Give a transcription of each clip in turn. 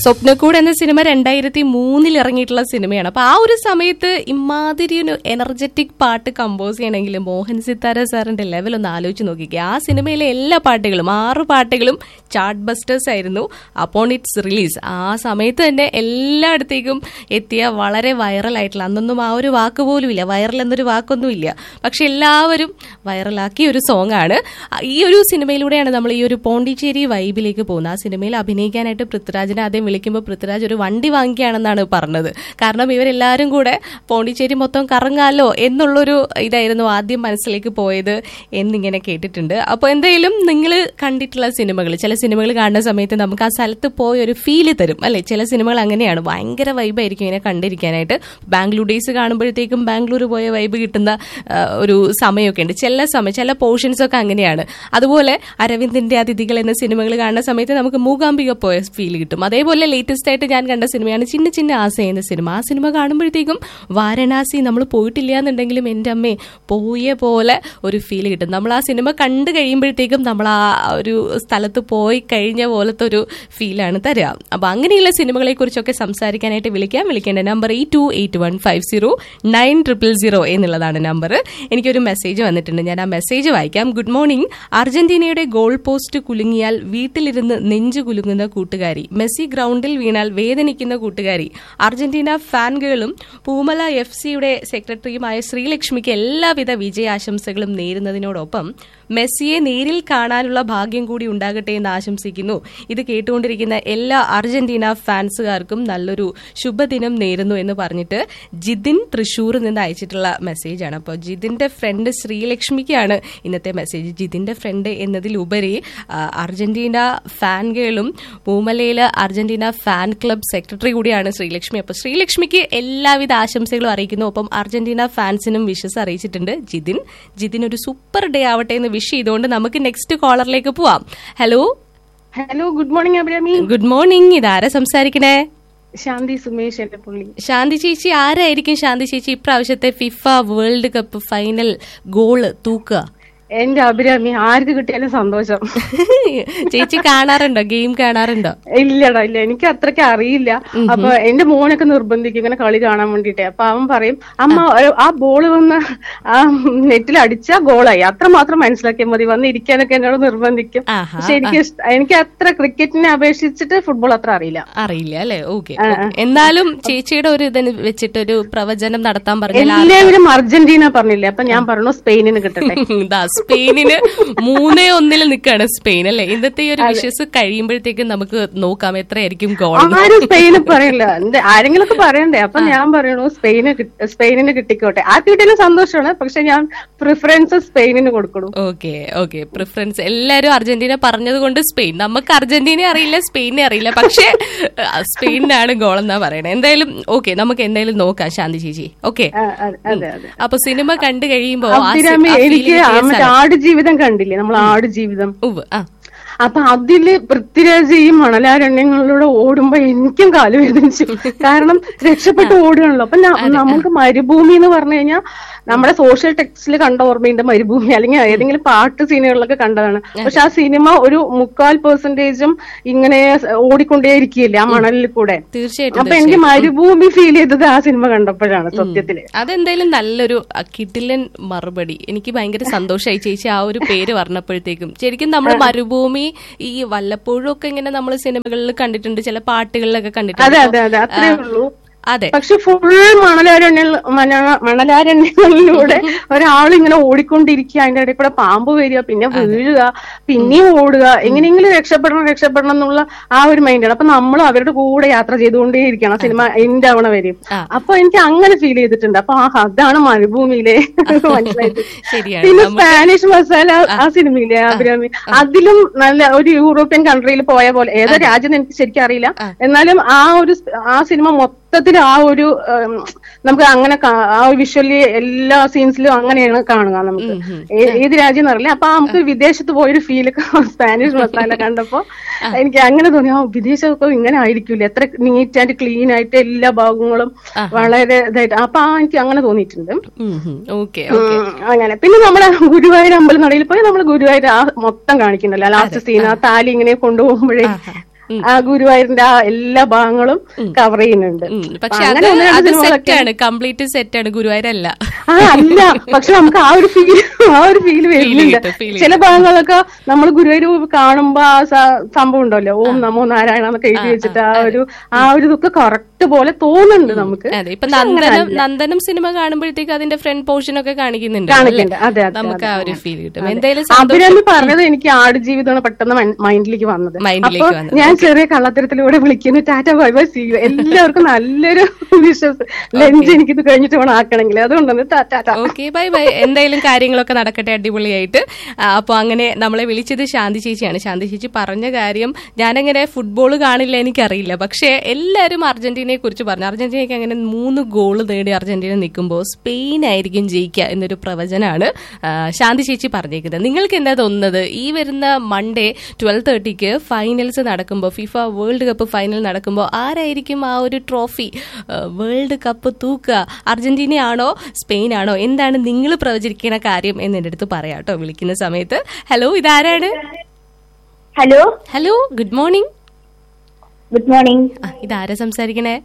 സ്വപ്നക്കൂട് എന്ന സിനിമ രണ്ടായിരത്തി മൂന്നിൽ ഇറങ്ങിയിട്ടുള്ള സിനിമയാണ് അപ്പൊ ആ ഒരു സമയത്ത് ഇമാതിരി ഒരു എനർജറ്റിക് പാട്ട് കമ്പോസ് ചെയ്യണമെങ്കിൽ മോഹൻ സിത്താര സാറിന്റെ ലെവൽ ഒന്ന് ആലോചിച്ച് നോക്കിക്കുക ആ സിനിമയിലെ എല്ലാ പാട്ടുകളും ആറ് പാട്ടുകളും ചാർട്ട് ബസ്റ്റേഴ്സ് ആയിരുന്നു അപ്പോൺ ഇറ്റ്സ് റിലീസ് ആ സമയത്ത് തന്നെ എല്ലായിടത്തേക്കും എത്തിയ വളരെ വൈറലായിട്ടുള്ള അന്നൊന്നും ആ ഒരു വാക്ക് പോലും ഇല്ല വൈറൽ എന്നൊരു വാക്കൊന്നും ഇല്ല പക്ഷെ എല്ലാവരും വൈറലാക്കിയ ഒരു സോങ് ആണ് ഈ ഒരു സിനിമയിലൂടെയാണ് നമ്മൾ ഈ ഒരു പോണ്ടിച്ചേരി വൈബിലേക്ക് പോകുന്നത് ആ സിനിമയിൽ അഭിനയിക്കാനായിട്ട് പൃഥ്വിരാജിനെ ആദ്യം വിളിക്കുമ്പോൾ പൃഥ്വിരാജ് ഒരു വണ്ടി വാങ്ങിക്കുകയാണെന്നാണ് പറഞ്ഞത് കാരണം ഇവരെല്ലാവരും കൂടെ പോണ്ടിച്ചേരി മൊത്തം കറങ്ങാലോ എന്നുള്ളൊരു ഇതായിരുന്നു ആദ്യം മനസ്സിലേക്ക് പോയത് എന്നിങ്ങനെ കേട്ടിട്ടുണ്ട് അപ്പോൾ എന്തായാലും നിങ്ങൾ കണ്ടിട്ടുള്ള സിനിമകൾ ചില സിനിമകൾ കാണുന്ന സമയത്ത് നമുക്ക് ആ സ്ഥലത്ത് പോയ ഒരു ഫീല് തരും അല്ലെ ചില സിനിമകൾ അങ്ങനെയാണ് ഭയങ്കര വൈബായിരിക്കും ഇങ്ങനെ കണ്ടിരിക്കാനായിട്ട് ബാംഗ്ലൂർ ഡേയ്സ് കാണുമ്പോഴത്തേക്കും ബാംഗ്ലൂർ പോയ വൈബ് കിട്ടുന്ന ആ, ഒരു സമയമൊക്കെ ഉണ്ട് ചില സമയം ചില പോർഷൻസ് ഒക്കെ അങ്ങനെയാണ് അതുപോലെ അരവിന്ദിന്റെ അതിഥികൾ എന്ന സിനിമകൾ കാണുന്ന സമയത്ത് നമുക്ക് മൂകാംബിക പോയ ഫീൽ കിട്ടും അതേപോലെ ലേറ്റസ്റ്റ് ആയിട്ട് ഞാൻ കണ്ട സിനിമയാണ് ചിന്ന ചിന്ന ആസ എന്ന സിനിമ ആ സിനിമ കാണുമ്പോഴത്തേക്കും വാരണാസി നമ്മൾ പോയിട്ടില്ല എന്നുണ്ടെങ്കിലും എൻ്റെ അമ്മേ പോയ പോലെ ഒരു ഫീൽ കിട്ടും നമ്മൾ ആ സിനിമ കണ്ടു കഴിയുമ്പോഴത്തേക്കും നമ്മൾ ആ ഒരു സ്ഥലത്ത് പോയി കഴിഞ്ഞ പോലത്തെ ഒരു ഫീലാണ് തരിക അപ്പൊ അങ്ങനെയുള്ള സിനിമകളെ കുറിച്ചൊക്കെ സംസാരിക്കാനായിട്ട് വിളിക്കാം വിളിക്കേണ്ട number eight two eight one five zero nine triple zero എന്നുള്ളതാണ് നമ്പർ എനിക്കൊരു മെസ്സേജ് വന്നിട്ടുണ്ട് ഞാൻ ആ മെസ്സേജ് വായിക്കാം ഗുഡ് മോർണിംഗ് അർജന്റീനയുടെ ഗോൾ പോസ്റ്റ് കുലുങ്ങിയാൽ വീട്ടിലിരുന്ന് നെഞ്ചു കുലുങ്ങുന്ന കൂട്ടുകാരി മെസ്സി ഗ്രൗണ്ടിൽ വീണാൽ വേദനിക്കുന്ന കൂട്ടുകാരി അർജന്റീന ഫാൻകളും പൂമല എഫ് സിയുടെ സെക്രട്ടറിയുമായ ശ്രീലക്ഷ്മിക്ക് എല്ലാവിധ വിജയാശംസകളും നേരുന്നതിനോടൊപ്പം മെസ്സിയെ നേരിൽ കാണാനുള്ള ഭാഗ്യം കൂടി ഉണ്ടാകട്ടെ എന്ന് ആശംസിക്കുന്നു ഇത് കേട്ടുകൊണ്ടിരിക്കുന്ന എല്ലാ അർജന്റീന ഫാൻസുകാർക്കും നല്ലൊരു ശുഭദിനം നേരുന്നു എന്ന് പറഞ്ഞിട്ട് ജിതിൻ തൃശൂർ നിന്ന് അയച്ചിട്ടുള്ള മെസ്സേജാണ് അപ്പോൾ ജിതിന്റെ ഫ്രണ്ട് ശ്രീലക്ഷ്മിക്കാണ് ഇന്നത്തെ മെസ്സേജ് ജിതിന്റെ ഫ്രണ്ട് എന്നതിലുപരി ആ, അർജന്റീന ഫാൻകളും പൂമലയിലെ അർജന്റീന ഫാൻ ക്ലബ് സെക്രട്ടറി കൂടിയാണ് ശ്രീലക്ഷ്മി അപ്പോൾ ശ്രീലക്ഷ്മിക്ക് എല്ലാവിധ ആശംസകളും അറിയിക്കുന്നു ഒപ്പം അർജന്റീന ഫാൻസിനും വിഷസ് അറിയിച്ചിട്ടുണ്ട് ജിതിൻ ജിതിൻ ഒരു സൂപ്പർ ഡേ ആവട്ടെ എന്ന് വിഷ് ചെയ്തുകൊണ്ട് നമുക്ക് നെക്സ്റ്റ് കോളറിലേക്ക് പോവാം hello hello good morning Abhirami good morning ഇതാരാ സംസാരിക്കണേ ശാന്തി സുമേഷ് എന്റെ പുള്ളി ശാന്തി ചേച്ചി ആരായിരിക്കും ശാന്തി ചേച്ചി ഇപ്രാവശ്യത്തെ FIFA world cup final goal തൂക്കുക എന്റെ അഭിരാമി ആർക്ക് കിട്ടിയാലും സന്തോഷം ചേച്ചി കാണാറുണ്ടോ ഗെയിം കാണാറുണ്ടോ ഇല്ലടാ ഇല്ല എനിക്ക് അത്രയ്ക്ക് അറിയില്ല അപ്പൊ എന്റെ മോനൊക്കെ നിർബന്ധിക്കും ഇങ്ങനെ കളി കാണാൻ വേണ്ടിട്ട് അപ്പൊ അവൻ പറയും അമ്മ ഒരു- ആ ബോള് വന്ന് ആ നെറ്റിൽ അടിച്ചാ ഗോളായി അത്ര മാത്രം മനസ്സിലാക്കിയാൽ മതി വന്ന് ഇരിക്കാനൊക്കെ എന്നോട് നിർബന്ധിക്കും ആഹാ, പക്ഷെ എനിക്ക് ഇഷ്ട- എനിക്ക് അത്ര ക്രിക്കറ്റിനെ അപേക്ഷിച്ചിട്ട് ഫുട്ബോൾ അത്ര അറിയില്ല അറിയില്ല അല്ലെ ഓക്കെ എന്നാലും ചേച്ചിയുടെ ഒരു ഇതിന് വെച്ചിട്ട് ഒരു പ്രവചനം നടത്താൻ പറഞ്ഞാൽ ആ- എല്ലാവരും അർജന്റീന പറഞ്ഞില്ലേ അപ്പൊ ഞാൻ പറഞ്ഞു സ്പെയിനിന് കിട്ടട്ടെ ഇതാ സ്പെയിനിന് മൂന്നേ ഒന്നിൽ നിൽക്കാണ് സ്പെയിൻ അല്ലെ ഇന്നത്തെ ഈ ഒരു വിഷസ് കഴിയുമ്പോഴത്തേക്കും നമുക്ക് നോക്കാം എത്രയായിരിക്കും ഗോൾ ആരും സ്പെയിന് പറയില്ല എന്ത് ആരെങ്കിലും ഒക്കെ പറയണ്ടേ അപ്പൊ ഞാൻ പറയണു സ്പെയിന് കിട്ട- സ്പെയിനിന് കിട്ടിക്കോട്ടെ ആ കിട്ടിയാലും സന്തോഷമാണ് പക്ഷെ ഞാൻ പ്രിഫറൻസ് സ്പെയിനിന് കൊടുക്കണം ഓക്കെ ഓക്കെ പ്രിഫറൻസ് എല്ലാരും അർജന്റീന പറഞ്ഞത് കൊണ്ട് സ്പെയിൻ നമുക്ക് അർജന്റീന അറിയില്ല സ്പെയിനെ അറിയില്ല പക്ഷേ അഹ് സ്പെയിനിനാണ് ഗോൾ എന്നാ പറയണത് എന്തായാലും ഓക്കെ നമുക്ക് എന്തായാലും നോക്കാം ശാന്തി ചേച്ചി ഓക്കെ ആ, അതെ അതെ അതെ അപ്പൊ സിനിമ കണ്ടു കഴിയുമ്പോ ആ സി- അഭിരാമി ആ എനിക്ക് feeling ആ കിട്ടിയ മറ്റേ സ്ഥലം. ആട് ജീവിതം കണ്ടില്ലേ നമ്മൾ ആട് ജീവിതം ഉവ്വ്, ആ അപ്പൊ അതില് പൃഥ്വിരാജ് ഈ മണലാരണ്യങ്ങളിലൂടെ ഓടുമ്പോ എനിക്കും കാല് വേദനിച്ചു കാരണം രക്ഷപ്പെട്ട് ഓടുകയാണല്ലോ അപ്പൊ ന- നമുക്ക് മരുഭൂമി എന്ന് പറഞ്ഞു കഴിഞ്ഞാൽ നമ്മുടെ സോഷ്യൽ ടെക്സ്റ്റിൽ കണ്ട ഓർമ്മയുണ്ട് മരുഭൂമി അല്ലെങ്കിൽ ഏതെങ്കിലും പാട്ട് സീനുകളിലൊക്കെ കണ്ടതാണ് പക്ഷെ ആ സിനിമ ഒരു മുക്കാൽ പെർസെന്റേജും ഇങ്ങനെ ഓടിക്കൊണ്ടേയിരിക്കുകയില്ലേ ആ മണലിൽ കൂടെ തീർച്ചയായിട്ടും അപ്പൊ എനിക്ക് മരുഭൂമി ഫീൽ ചെയ്തത് ആ സിനിമ കണ്ടപ്പോഴാണ് സത്യത്തില് അതെന്തായാലും നല്ലൊരു അഹ്, കിടിലൻ മറുപടി എനിക്ക് ഭയങ്കര സന്തോഷമായി ചേച്ചി ആ ഒരു പേര് പറഞ്ഞപ്പോഴത്തേക്കും ശരിക്കും നമ്മൾ മരുഭൂമി ഈ വല്ലപ്പോഴും ഒക്കെ ഇങ്ങനെ നമ്മൾ സിനിമകളിൽ കണ്ടിട്ടുണ്ട് ചില പാട്ടുകളിലൊക്കെ അതെ കണ്ടിട്ടുണ്ട് അതെ അതെ അത്രേ ഉള്ളൂ അതെ പക്ഷെ ഫുൾ മണലാരണ്യ മന- മണലാരണ്യങ്ങളിലൂടെ ഒരാളിങ്ങനെ ഓടിക്കൊണ്ടിരിക്കുക അതിന്റെ ഇടയിൽ കൂടെ പാമ്പ് വരിക പിന്നെ വീഴുക പിന്നെയും ഓടുക എങ്ങനെയെങ്കിലും രക്ഷപ്പെടണം രക്ഷപ്പെടണം എന്നുള്ള ആ ഒരു മൈൻഡാണ് അപ്പൊ നമ്മൾ അവരുടെ കൂടെ യാത്ര ചെയ്തുകൊണ്ടേയിരിക്കണം സിനിമ എൻഡ് ആവണ വരെയും ആ. അപ്പൊ എനിക്ക് അങ്ങനെ ഫീൽ ചെയ്തിട്ടുണ്ട് അപ്പൊ ആ അതാണ് മരുഭൂമിയിലെ മനസ്സിലായത് ശരിയാണ് പിന്നെ നമുക്ക് സ്പാനിഷ് മസാല ആ സിനിമയിലെ അഭിരാമി അതിലും നല്ല ഒരു യൂറോപ്യൻ കൺട്രിയിൽ പോയ പോലെ ഏതോ രാജ്യം എനിക്ക് ശരിക്കും അറിയില്ല എന്നാലും ആ ഒരു സ്- ആ സിനിമ മൊത്തത്തിൽ ആ ഒരു ഉം, നമുക്ക് അങ്ങനെ കാ- ആ ഒരു വിഷ്വലി എല്ലാ സീൻസിലും അങ്ങനെയാണ് കാണുക നമുക്ക് ഏ- ഏത് രാജ്യം എന്നറിയില്ല അപ്പൊ നമുക്ക് വിദേശത്ത് പോയൊരു ഫീൽ സ്പാനിഷ് മസാല കണ്ടപ്പോ എനിക്ക് അങ്ങനെ തോന്നി ആ വിദേശത്തൊക്കെ ഇങ്ങനെ ആയിരിക്കൂലേ എത്ര നീറ്റ് ആൻഡ് ക്ലീൻ ആയിട്ട് എല്ലാ ഭാഗങ്ങളും വളരെ ഇതായിട്ട് അപ്പൊ ആ എനിക്ക് അങ്ങനെ തോന്നിയിട്ടുണ്ട് ഓക്കെ ഉം, അങ്ങനെ പിന്നെ നമ്മുടെ ഗുരുവായൂർ അമ്പലനടയിൽ പോയി നമ്മൾ ഗുരുവായൂർ ആ മൊത്തം കാണിക്കുന്നുണ്ടല്ലോ ലാസ്റ്റ് സീൻ ആ താലി ഇങ്ങനെ കൊണ്ടുപോകുമ്പോഴേ ആ ഗുരുവായൂരിന്റെ ആ എല്ലാ ഭാഗങ്ങളും കവർ ചെയ്യുന്നുണ്ട് ഉം. അപ്പൊ പക്ഷെ അത് അങ്ങനെ ഒന്ന് രണ്ട് അത് സിനിമകളൊക്കെ സെറ്റാണ് കംപ്ലീറ്റ് സെറ്റാണ് ഗുരുവായൂരല്ല ആ അല്ല പക്ഷെ നമുക്ക് ആ ഒരു ഫീൽ ആ ഒരു ഫീൽ വരുന്നുണ്ട് കിട്ടും, feel ചില ഭാഗങ്ങളൊക്കെ നമ്മൾ ഗുരുവായൂർ കാണുമ്പോ ആ സ- സംഭവം ഉണ്ടല്ലോ ഓം നമോ നാരായണ എന്നൊക്കെ എഴുതി വെച്ചിട്ട് ആ ഒരു ആ ഒരു ഇതൊക്കെ കറക്റ്റ് പോലെ തോന്നുന്നുണ്ട് നമുക്ക് അതെ ഇപ്പൊ നന്ദനം നന്ദനം സിനിമ കാണുമ്പോഴത്തേക്ക് അതിന്റെ ഫ്രണ്ട് പോർഷൻ ഒക്കെ കാണിക്കുന്നുണ്ട് കാണിക്കുന്നുണ്ട് അല്ലേ? അതെ അതെ നമുക്ക് ആ ഒരു ഫീൽ കിട്ടും എന്തായാലും സന്തോഷം. അഭിരാമി പറഞ്ഞത് എനിക്ക് ആടുജീവിതമാണ് പെട്ടെന്ന് മൈ- മൈൻഡിലേക്ക് വന്നത് മൈൻഡിലേക്ക് അപ്പൊ വന്നത്. ഞാൻ ചെറിയ കള്ളത്തരത്തിലൂടെ വിളിക്കുന്നു tata bye bye see you എല്ലാവർക്കും നല്ലൊരു വിശ്വസ് ലഞ്ച് എനിക്കിത് കഴിഞ്ഞിട്ട് വേണം ആക്കണമെങ്കിൽ അതുകൊണ്ടാണ് ടാറ്റ ഓക്കെ ബൈ ബൈ എന്തായാലും കാര്യങ്ങളൊക്കെ നടക്കട്ടെ അടിപൊളിയായിട്ട് ആ, അപ്പൊ അങ്ങനെ നമ്മളെ വിളിച്ചത് ശാന്തി ചേച്ചിയാണ് ശാന്തി ചേച്ചി പറഞ്ഞ കാര്യം ഞാനങ്ങനെ ഫുട്ബോൾ കാണില്ല എനിക്കറിയില്ല പക്ഷേ എല്ലാവരും അർജന്റീനയെ കുറിച്ച് പറഞ്ഞു അർജന്റീനയ്ക്ക് അങ്ങനെ മൂന്ന് ഗോൾ നേടി അർജന്റീന നിൽക്കുമ്പോൾ സ്പെയിൻ ആയിരിക്കും ജയിക്കുക എന്നൊരു പ്രവചനമാണ് ആ, ശാന്തി ചേച്ചി പറഞ്ഞേക്കുന്നത് നിങ്ങൾക്ക് എന്താ തോന്നുന്നത് ഈ വരുന്ന മൺഡേ ട്വൽവ് തേർട്ടിക്ക് ഫൈനൽസ് നടക്കുമ്പോൾ ഫിഫ വേൾഡ് കപ്പ് ഫൈനൽ നടക്കുമ്പോൾ ആരായിരിക്കും ആ ഒരു ട്രോഫി വേൾഡ് കപ്പ് തൂക്കുക അർജന്റീനയാണോ സ്പെയിൻ ആണോ എന്താണ് നിങ്ങൾ പ്രവചിക്കുന്ന കാര്യം എന്ന് എൻ്റെ അടുത്ത് പറയാം കേട്ടോ വിളിക്കുന്ന സമയത്ത് ഹലോ ഇതാരാണ് hello hello good morning good morning ഇതാരാ സംസാരിക്കണേ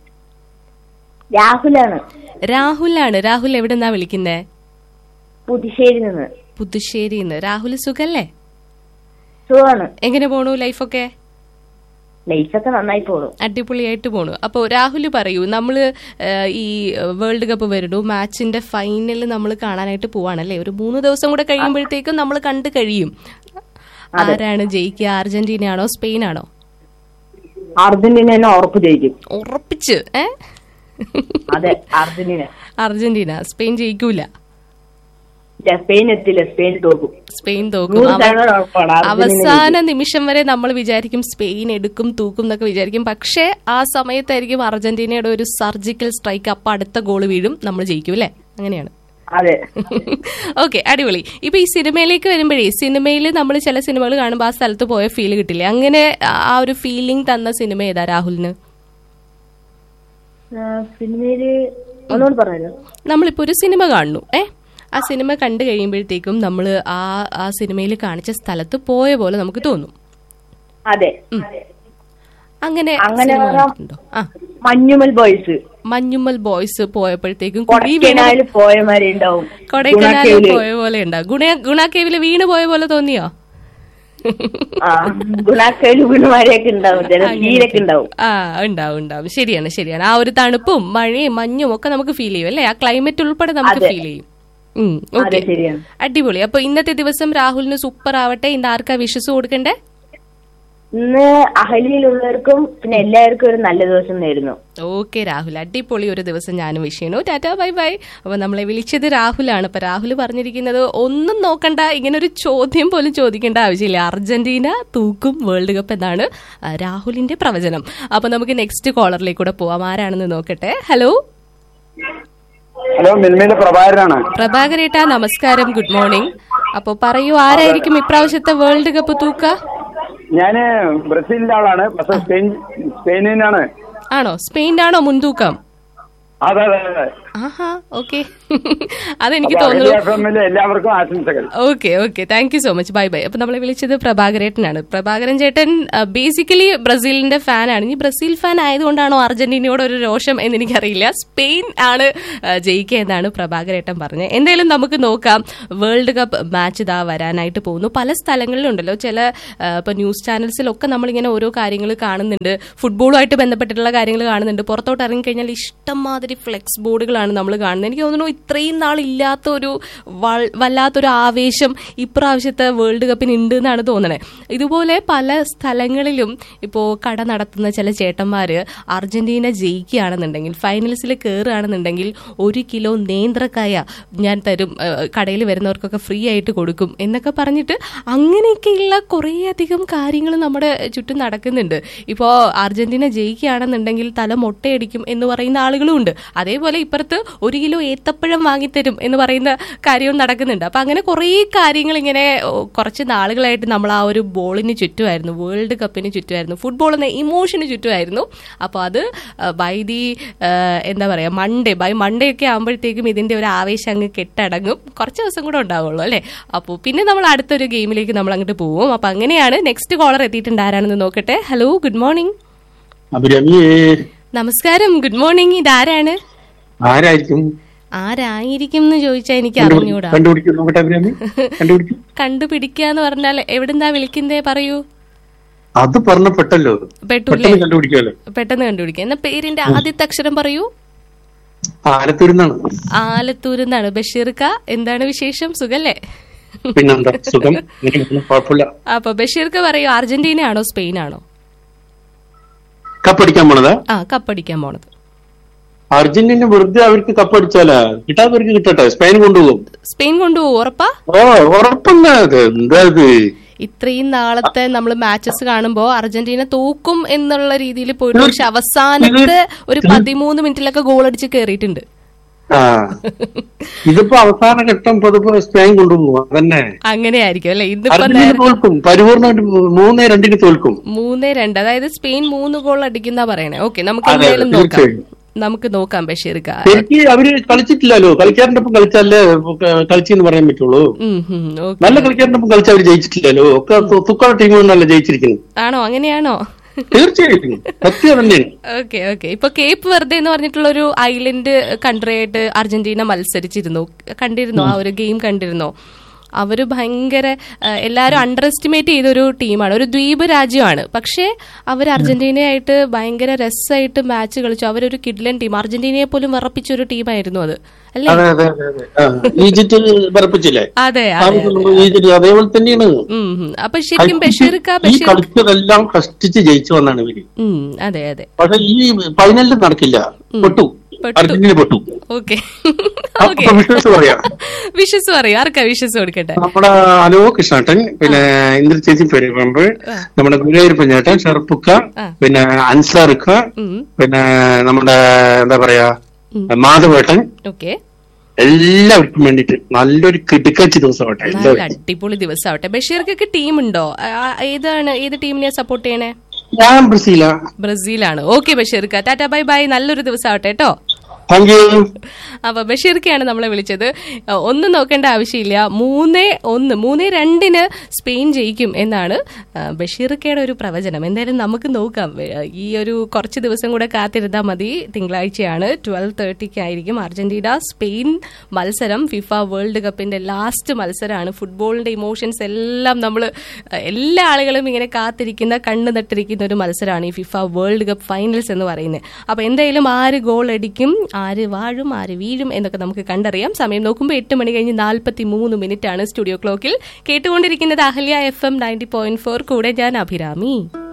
രാഹുലാണ് രാഹുലാണ് രാഹുൽ എവിടെ നിന്നാ വിളിക്കുന്നേ പുതുശ്ശേരി നിന്ന് പുതുശ്ശേരിന്ന് രാഹുൽ സുഖല്ലേ സുഖമാണ് എങ്ങനെ പോണു ലൈഫൊക്കെ ലൈഫൊക്കെ നന്നായി പോണു അടിപൊളിയായിട്ട് പോണു അപ്പോൾ രാഹുൽ പറയൂ നമ്മൾ ഈ വേൾഡ് കപ്പ് വരുന്നു മാച്ചിന്റെ ഫൈനൽ നമ്മൾ കാണാനായിട്ട് പോവാണല്ലേ ഒരു മൂന്ന് ദിവസം കൂടെ കഴിയുമ്പോഴത്തേക്കും നമ്മൾ കണ്ടു കഴിയും ആരാണ് ജയിക്കുക അർജന്റീന ആണോ സ്പെയിൻ ആണോ അർജന്റീന തന്നെ ഉറപ്പ് ജയിക്കും ഉറപ്പിച്ച് ഏ അതെ അർജന്റീന അർജന്റീന സ്പെയിൻ ജയിക്കൂല ഇല്ല, സ്പെയിൻ എത്തില്ല സ്പെയിൻ തോക്കും സ്പെയിൻ തോക്കും നൂറ് അവ- ശതമാനം ഉറപ്പാണ് അർജന്റീന അവസാന നിമിഷം വരെ നമ്മൾ വിചാരിക്കും സ്പെയിൻ എടുക്കും തൂക്കും എന്നൊക്കെ വിചാരിക്കും പക്ഷേ ആ സമയത്തായിരിക്കും അർജന്റീനയുടെ ഒരു സർജിക്കൽ സ്ട്രൈക്ക് അപ്പൊ അടുത്ത ഗോൾ വീഴും നമ്മൾ ജയിക്കും അല്ലേ അങ്ങനെയാണ് അതെ ഓക്കെ അടിപൊളി ഇപ്പൊ ഈ സിനിമയിലേക്ക് വരുമ്പോഴേ സിനിമയിൽ നമ്മൾ ചില സിനിമകൾ കാണുമ്പോൾ ആ സ്ഥലത്ത് പോയ ഫീൽ കിട്ടില്ലേ അങ്ങനെ ആ ഒരു ഫീലിംഗ് തന്ന സിനിമ ഏതാ രാഹുലിന് ആ, സിനിമയില് ഒന്നുകൂടി പറഞ്ഞല്ലോ നമ്മളിപ്പോ ഒരു സിനിമ കാണുന്നു ഏ ആ സിനിമ കണ്ടു കഴിയുമ്പോഴത്തേക്കും നമ്മൾ ആ ആ സിനിമയിൽ കാണിച്ച സ്ഥലത്ത് പോയ പോലെ നമുക്ക് തോന്നും അതെ അങ്ങനെ അങ്ങനെ സിനിമ പറയാം. കണ്ടിട്ടുണ്ടോ? ആ മഞ്ഞുമൽ ബോയ്സ് മഞ്ഞുമ്മൽ ബോയ്സ് പോയപ്പോഴത്തേക്കും കുഴി വീണ് കൊടക്കനാല് പോയമാരെ ഉണ്ടാവും കൊടൈക്കനാലിൽ ഗുണാക്കേവില്. പോയ പോലെ ഉണ്ടാ ഗുണ ഗുണാക്കേവില് വീണ് പോയ പോലെ തോന്നിയോ ആ ഗുണാക്കേല് വീണമാരെയൊക്കെ ഉണ്ടാവും ജലശീലൊക്കെ ഉണ്ടാവും ആ ഉണ്ടാവും ഉണ്ടാവും ശരിയാണ് ശരിയാണ് ആ ഒരു തണുപ്പും മഴയും മഞ്ഞും ഒക്കെ നമുക്ക് ഫീൽ ചെയ്യും അല്ലേ ആ ക്ലൈമറ്റ് ഉൾപ്പെടെ നമുക്ക് അതെ. ഫീൽ ചെയ്യും ഉം, അതെ okay. ശരിയാണ് അടിപൊളി അപ്പൊ ഇന്നത്തെ ദിവസം രാഹുലിന് സൂപ്പർ ആവട്ടെ ഇന്ന് ആർക്കാ വിഷസ് കൊടുക്കണ്ടേ ഇന്ന് അഹലിയിലുള്ളവർക്കും പിന്നെ എല്ലാവർക്കും ഒരു നല്ല ദിവസം നേരുന്നു ഓക്കെ രാഹുൽ അടിപൊളി ഒരു ദിവസം ഞാനും വിഷ് ചെയ്യുന്നു ടാറ്റ ബൈ ബൈ അപ്പൊ നമ്മളെ വിളിച്ചത് രാഹുലാണ് അപ്പൊ രാഹുൽ പറഞ്ഞിരിക്കുന്നത് ഒന്നും നോക്കണ്ട ഇങ്ങനെ ഒരു ചോദ്യം പോലും ചോദിക്കേണ്ട ആവശ്യമില്ല അർജന്റീന തൂക്കും വേൾഡ് കപ്പ് എന്നാണ് ആ, രാഹുലിന്റെ പ്രവചനം അപ്പൊ നമുക്ക് നെക്സ്റ്റ് കോളറിലേക്ക് കൂടെ പോവാം ആരാണെന്ന് നോക്കട്ടെ ഹലോ ഹലോ മിൽമയിലെ പ്രഭാകരനാണ് പ്രഭാകരേട്ടാ നമസ്കാരം ഗുഡ് മോർണിംഗ് അപ്പൊ പറയൂ ആരായിരിക്കും ഇപ്രാവശ്യത്തെ വേൾഡ് കപ്പ് തൂക്ക ഞാന് ബ്രസീലിന്റെ ആളാണ് പക്ഷെ സ്പെയിൻ സ്പെയിനിനാണ് ആണോ സ്പെയിൻ്റെ ആണോ മുൻതൂക്കം അതെ അതെ അതെ ആഹാ ഓക്കെ അതെനിക്ക് അപ്പൊ തോന്നുന്നു അഖില FM ലെ എല്ലാവർക്കും ആശംസകൾ okay okay thank you so much bye bye അപ്പൊ നമ്മളെ വിളിച്ചത് പ്രഭാകരേട്ടനാണ് പ്രഭാകരൻ ചേട്ടൻ ബേസിക്കലി ബ്രസീലിന്റെ ഫാനാണ് ഇനി ബ്രസീൽ ഫാൻ ആയതുകൊണ്ടാണോ അർജന്റീനയോട് ഒരു രോഷം എന്ന് എനിക്കറിയില്ല സ്പെയിൻ ആണ് ആ, ജയിക്കുക എന്നാണ് പ്രഭാകരേട്ടൻ പറഞ്ഞത് എന്തായാലും നമുക്ക് നോക്കാം വേൾഡ് കപ്പ് മാച്ച് ഇതാ വരാനായിട്ട് പോകുന്നു പല സ്ഥലങ്ങളിലുണ്ടല്ലോ ചില ആ, ഇപ്പൊ ന്യൂസ് ചാനൽസിലൊക്കെ നമ്മളിങ്ങനെ ഓരോ കാര്യങ്ങൾ കാണുന്നുണ്ട് ഫുട്ബോളുമായിട്ട് ബന്ധപ്പെട്ടിട്ടുള്ള കാര്യങ്ങൾ കാണുന്നുണ്ട് പുറത്തോട്ട് ഇറങ്ങിക്കഴിഞ്ഞാൽ ഇഷ്ടംമാതിരി ഫ്ലെക്സ് ബോർഡുകളാണ് നമ്മൾ കാണുന്നത് എനിക്ക് തോന്നുന്നു ഇത്രയും നാൾ ഇല്ലാത്ത ഒരു വൾ- വല്ലാത്തൊരു ആവേശം ഇപ്രാവശ്യത്തെ വേൾഡ് കപ്പിന് ഉണ്ട് എന്നാണ് തോന്നണേ ഇതുപോലെ പല സ്ഥലങ്ങളിലും ഇപ്പോൾ കട നടത്തുന്ന ചില ചേട്ടന്മാര് അർജന്റീന ജയിക്കുകയാണെന്നുണ്ടെങ്കിൽ ഫൈനൽസിൽ കയറുകയാണെന്നുണ്ടെങ്കിൽ ഒരു കിലോ നേന്ത്രക്കായ ഞാൻ തരും കടയിൽ വരുന്നവർക്കൊക്കെ ഫ്രീ ആയിട്ട് കൊടുക്കും എന്നൊക്കെ പറഞ്ഞിട്ട് അങ്ങനെയൊക്കെയുള്ള കുറേയധികം കാര്യങ്ങൾ നമ്മുടെ ചുറ്റും നടക്കുന്നുണ്ട് ഇപ്പോൾ അർജന്റീന ജയിക്കുകയാണെന്നുണ്ടെങ്കിൽ തല മൊട്ടയടിക്കും എന്ന് പറയുന്ന ആളുകളും ഉണ്ട് അതേപോലെ ഇപ്പുറത്ത് പുറത്ത് ഒരു കിലോ ഏത്തപ്പഴം വാങ്ങിത്തരും എന്ന് പറയുന്ന കാര്യവും നടക്കുന്നുണ്ട് അപ്പൊ അങ്ങനെ കുറേ കാര്യങ്ങൾ ഇങ്ങനെ ഓ, കുറച്ച് നാളുകളായിട്ട് നമ്മൾ ആ ഒരു ബോളിന് ചുറ്റുമായിരുന്നു വേൾഡ് കപ്പിന് ചുറ്റുമായിരുന്നു ഫുട്ബോൾ എന്ന ഇമോഷന് ചുറ്റുമായിരുന്നു അപ്പോൾ അത് ബൈ ദി എന്താ പറയാ മൺഡേ ബൈ മൺഡേ ഒക്കെ ആകുമ്പോഴത്തേക്കും ഇതിന്റെ ഒരു ആവേശം അങ്ങ് കെട്ടടങ്ങും കുറച്ച് ദിവസം കൂടെ ഉണ്ടാവുള്ളൂ അല്ലേ അപ്പോൾ പിന്നെ നമ്മൾ അടുത്തൊരു ഗെയിമിലേക്ക് നമ്മൾ അങ്ങോട്ട് പോവും അപ്പൊ അങ്ങനെയാണ് നെക്സ്റ്റ് കോളർ എത്തിയിട്ടുണ്ട് ആരാണെന്ന് നോക്കട്ടെ ഹലോ ഗുഡ് മോർണിംഗ് അഭിരാമിയേ നമസ്കാരം ഗുഡ് മോർണിംഗ് ഇതാരാണ് ആരായിരിക്കും ആരായിരിക്കും എന്ന് ചോദിച്ചാൽ എനിക്ക് അറിഞ്ഞൂടാ കണ്ടുപിടിക്കും നോക്കട്ടെ അഭിരാമി കണ്ടുപിടിക്കും കണ്ടുപിടിക്കാന്ന് പറഞ്ഞാൽ എവിടുന്നാ വിളിക്കുന്നേ പറയൂ അത് പറഞ്ഞപ്പെട്ടല്ലോ പെട്ടൂല്ലേ പെട്ടെന്ന് കണ്ടുപിടിക്കുമല്ലോ പെട്ടെന്ന് കണ്ടുപിടിക്കാം എന്നാ പേരിന്റെ ആദ്യത്തെ അക്ഷരം പറയൂ ആലത്തൂരിന്നാണ് ആലത്തൂരിന്നാണ് ബഷീർക്ക എന്താണ് വിശേഷം സുഖല്ലേ പിന്നെന്താ സുഖം ഇങ്ങനെ പോകുന്നു, കുഴപ്പമില്ല അപ്പൊ ബഷീർക്ക് പറയൂ അർജന്റീനയാണോ സ്പെയിനാണോ കപ്പടിക്കാൻ പോണതാ ആ കപ്പടിക്കാൻ പോണത് അർജന്റീന വെറുതെ അവർക്ക് കപ്പടിച്ചാലാ കിട്ടാത്തവർക്ക് കിട്ടട്ടെ സ്പെയിൻ കൊണ്ടുപോകും സ്പെയിൻ കൊണ്ടുപോകും ഉറപ്പാ ഓ ഉറപ്പല്ല അത് എന്താ ഇത് ഇത്രയും നാളത്തെ നമ്മൾ മാച്ചസ് കാണുമ്പോ അർജന്റീന തോക്കും എന്നുള്ള രീതിയിൽ പോയിട്ട് പക്ഷെ അവസാനത്തെ ഒരു പതിമൂന്ന് മിനിറ്റിലൊക്കെ ഗോൾ അടിച്ച് കയറിയിട്ടുണ്ട് ആ ഇതിപ്പോ അവസാന ഘട്ടം പൊതുവെ സ്പെയിൻ കൊണ്ടുപോകും അതന്നെ അങ്ങനെയായിരിക്കും അല്ലെ ഇതിപ്പോ അർജന്റീന നേരെ തോൽക്കും പരിപൂർണ്ണമായിട്ട് മൂന്നേ രണ്ടിന് തോൽക്കും മൂന്നേ രണ്ട് അതായത് സ്പെയിൻ മൂന്ന് ഗോൾ അടിക്കുന്ന പറയണേ ഓക്കെ നമുക്ക് അതെ, അതെ, എന്തായാലും നോക്കാം തീർച്ചയായും. നമുക്ക് നോക്കാം ബഷീർക്ക ശരിക്ക് അവര് കളിച്ചിട്ടില്ലല്ലോ കളിക്കാരന്റെ ഒപ്പം കളിച്ചാലേ കളിച്ചെന്ന് പറയാൻ പറ്റുള്ളൂ ഉം, ഉം, ഓക്കെ. നല്ല കളിക്കാരന്റെ ഒപ്പം കളിച്ച് അവര് ജയിച്ചിട്ടില്ലല്ലോ ഒക്കെ തു- തുക്കാള ടീമുകളല്ല ജയിച്ചിരിക്കുന്നത് ആണോ അങ്ങനെയാണോ തീർച്ചയായിട്ടും സത്യം തന്നെയാണ് ഓക്കെ ഓക്കെ ഇപ്പൊ കേപ്പ് വെറുതെ എന്ന് പറഞ്ഞിട്ടുള്ള ഒരു ഐലൻഡ് കൺട്രി ആയിട്ട് അർജന്റീന മത്സരിച്ചിരുന്നു കണ്ടിരുന്നോ ആ ഒരു ഗെയിം കണ്ടിരുന്നോ അവര് ഭയങ്കര ആ, എല്ലാരും അണ്ടർ എസ്റ്റിമേറ്റ് ചെയ്തൊരു ടീമാണ് ഒരു ദ്വീപ് രാജ്യമാണ് പക്ഷേ അവർ അർജന്റീനയായിട്ട് ഭയങ്കര രസമായിട്ട് മാച്ച് കളിച്ചു അവരൊരു കിഡ്ലൻ ടീം അർജന്റീനയെ പോലും വിറപ്പിച്ച ഒരു ടീമായിരുന്നു അത് അല്ലേ അതെ അതെ അതെ അതെ ആ, ഈജിപ്റ്റ് പറപ്പിച്ചില്ലേ അതെ ആ, അതെ ഈജിപ്റ്റ് അതേപോലെ തന്നെയാണ് ഉം, ഉം. അപ്പൊ ശരിക്കും ബഷീർക്ക ഈ ബഷീർ കളിച്ചതെല്ലാം കഷ്ടിച്ച് ജയിച്ചു വന്നാണ് ഇവര് ഉം, അതെ അതെ പക്ഷെ ഈ ഫൈനലിൽ നടക്കില്ല പൊട്ടു പെട്ടു. അർജന്റീന പൊട്ടു ഓക്കെ അപ്പൊ ഓക്കെ വിശ്വാസം പറയാം വിശ്വസ് പറയൂ ആർക്കാ വിശ്വസ് കൊടുക്കട്ടെ നമ്മുടെ അലോ കൃഷ്ണാട്ടൻ പിന്നെ ഇന്ദ്രചേച്ചി പെരുമ്പ് നമ്മുടെ ഗുരുവായൂർ പഞ്ചായത്തൻ ഷെർപ്പുക്ക ആ. പിന്നെ അൻസാറുക്ക ഉം, പിന്നെ നമ്മുടെ എന്താ പറയാ മാധവേട്ടൻ ഓക്കെ എല്ലാവർക്കും വേണ്ടിട്ട് നല്ലൊരു കിടുക്കച്ചി ദിവസമാവട്ടെ നല്ല എല്ലാവർക്കും അടിപൊളി ദിവസമാവട്ടെ ബഷീർക്കൊക്കെ ടീം ഉണ്ടോ ആ, ഏതാണ് ഏത് ടീമിനെ സപ്പോർട്ട് ചെയ്യണേ ഞാൻ ബ്രസീല ബ്രസീലാണ് ഓക്കെ ബഷീർക്ക ടാറ്റ ബൈ ബൈ നല്ലൊരു ദിവസമാവട്ടെ കേട്ടോ താങ്ക് യു അപ്പൊ ബഷീർക്കയാണ് നമ്മളെ വിളിച്ചത് അഹ് ഒന്നും നോക്കേണ്ട ആവശ്യമില്ല മൂന്നേ ഒന്ന് മൂന്നേ രണ്ടിന് സ്പെയിൻ ജയിക്കും എന്നാണ് അഹ് ബഷീർക്കയുടെ ഒരു പ്രവചനം എന്തായാലും നമുക്ക് നോക്കാം ഏഹ് ഈ ഒരു കുറച്ച് ദിവസം കൂടെ കാത്തിരുന്നാൽ മതി തിങ്കളാഴ്ചയാണ് ട്വൽവ് തേർട്ടിക്ക് ആയിരിക്കും അർജന്റീന സ്പെയിൻ മത്സരം ഫിഫ വേൾഡ് കപ്പിന്റെ ലാസ്റ്റ് മത്സരമാണ് ഫുട്ബോളിന്റെ ഇമോഷൻസ് എല്ലാം നമ്മൾ എല്ലാ ആളുകളും ഇങ്ങനെ കാത്തിരിക്കുന്ന കണ്ണു നട്ടിരിക്കുന്ന ഒരു മത്സരമാണ് ഈ ഫിഫ വേൾഡ് കപ്പ് ഫൈനൽസ് എന്ന് പറയുന്നത് അപ്പൊ എന്തായാലും ആര് ഗോൾ അടിക്കും ആര് വാഴും ആര് വീഴും എന്നൊക്കെ നമുക്ക് കണ്ടറിയാം സമയം നോക്കുമ്പോൾ എട്ട് മണി കഴിഞ്ഞ് നാൽപ്പത്തി മൂന്ന് മിനിറ്റ് ആണ് സ്റ്റുഡിയോ ക്ലോക്കിൽ കേട്ടുകൊണ്ടിരിക്കുന്നത് Ahalya F M ninety point four കൂടെ ഞാൻ അഭിരാമി